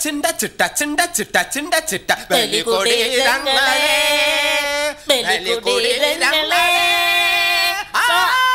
ചിണ്ട ചിട്ട ചിണ്ട ചിട്ട ചിണ്ട ചിട്ട ബലികുടീരങ്ങളെ ബലികുടീരങ്ങളെ ആ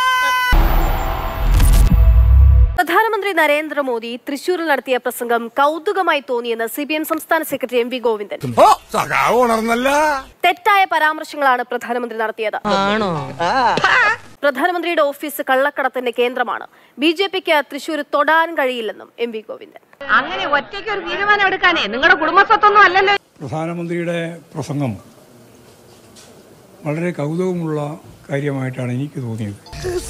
പ്രധാനമന്ത്രി നരേന്ദ്രമോദി തൃശൂരിൽ നടത്തിയ പ്രസംഗം കൗതുകമായി തോന്നിയെന്ന് സി പി എം സംസ്ഥാന സെക്രട്ടറി എം വി ഗോവിന്ദൻ ഉണർന്നല്ല തെറ്റായ പരാമർശങ്ങളാണ് പ്രധാനമന്ത്രി നടത്തിയത് പ്രധാനമന്ത്രിയുടെ ഓഫീസ് കള്ളക്കടത്തിന്റെ കേന്ദ്രമാണ് ബി ജെ പിക്ക് തൃശൂർ തൊടാൻ കഴിയില്ലെന്നും എം വി ഗോവിന്ദൻ അങ്ങനെ ഒറ്റയ്ക്ക് ഒരു തീരുമാനം എടുക്കാനേ നിങ്ങളുടെ കുടുംബസ്വത്തൊന്നും അല്ലല്ലോ പ്രധാനമന്ത്രിയുടെ പ്രസംഗം വളരെ കൗതുകമുള്ള കാര്യമായിട്ടാണ് എനിക്ക് തോന്നിയത്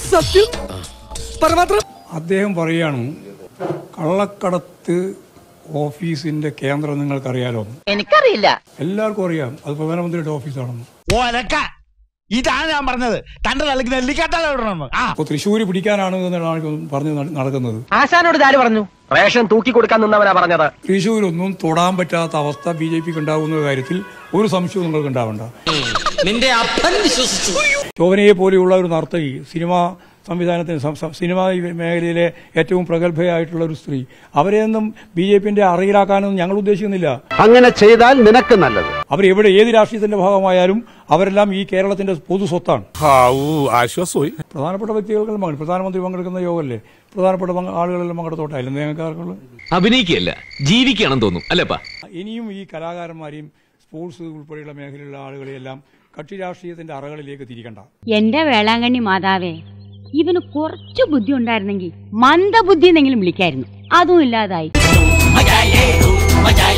അദ്ദേഹം പറയാണ് കള്ളക്കടത്ത് ഓഫീസിന്റെ കേന്ദ്രം നിങ്ങൾക്കറിയാലോ എന്ന്. എനിക്കറിയില്ല എല്ലാവർക്കും അറിയാം അത് പ്രധാനമന്ത്രിയുടെ ഓഫീസാണെന്ന് ഒലക്ക ഇതാണ് ഞാൻ പറഞ്ഞത് തന്റെ തലക്ക് നെല്ലിക്കാട്ടാൽ ഇടണമെന്ന് ആ അപ്പോൾ തൃശ്ശൂർ പിടിക്കാനാണ് എന്നാണ് പറഞ്ഞ് നട- നടക്കുന്നത് ആശാനോട് ആര് പറഞ്ഞു റേഷൻ തൂക്കി കൊടുക്കാൻ നിന്നവനാ പറഞ്ഞത് തൃശ്ശൂരൊന്നും തൊടാൻ പറ്റാത്ത അവസ്ഥ ബി ജെ പിക്ക് ഉണ്ടാകുന്ന കാര്യത്തിൽ ഒരു സംശയവും നിങ്ങൾക്ക് ഉണ്ടാവണ്ട നിന്റെ അപ്പൻ വിശ്വസിച്ചു ശോഭനയെ പോലെയുള്ള ഒരു നർത്തകി സിനിമ സംവിധാനത്തിന് സം- സം- സിനിമാ മേഖലയിലെ ഏറ്റവും പ്രഗത്ഭയായിട്ടുള്ള ഒരു സ്ത്രീ അവരെയൊന്നും ബി ജെ പിന്റെ അറയിലാക്കാനൊന്നും ഞങ്ങൾ ഉദ്ദേശിക്കുന്നില്ല അങ്ങനെ ചെയ്താൽ നിനക്ക് നല്ലത് അവർ എവിടെ ഏത് രാഷ്ട്രീയത്തിന്റെ ഭാഗമായാലും അവരെല്ലാം ഈ കേരളത്തിന്റെ പൊതു സ്വത്താണ് ആശ്വാസമായി പ്രധാനപ്പെട്ട വ്യക്തികൾക്ക് പങ്കെടുക്കും പ്രധാനമന്ത്രി പങ്കെടുക്കുന്ന യോഗമല്ലേ പ്രധാനപ്പെട്ട പങ്ക് ആളുകളെല്ലാം പങ്കെടുത്തോട്ടായാലും ഞങ്ങൾക്ക് ആർക്കുള്ളത് അഭിനയിക്കുകയല്ല ജീവിക്കുകയാണെന്ന് തോന്നും അല്ലേപ്പാ ഇനിയും ഈ കലാകാരന്മാരെയും സ്പോർട്സ് ഉൾപ്പെടെയുള്ള മേഖലയിലുള്ള ആളുകളെയെല്ലാം കക്ഷി രാഷ്ട്രീയത്തിന്റെ അറകളിലേക്ക് തിരിക്കണ്ട എന്റെ വേളാങ്കണ്ണി മാതാവേ ഇവന് കുറച്ചു ബുദ്ധി ഉണ്ടായിരുന്നെങ്കിൽ മന്ദബുദ്ധി എന്നെങ്കിലും വിളിക്കായിരുന്നു അതും ഇല്ലാതായി മജായേ മജായേ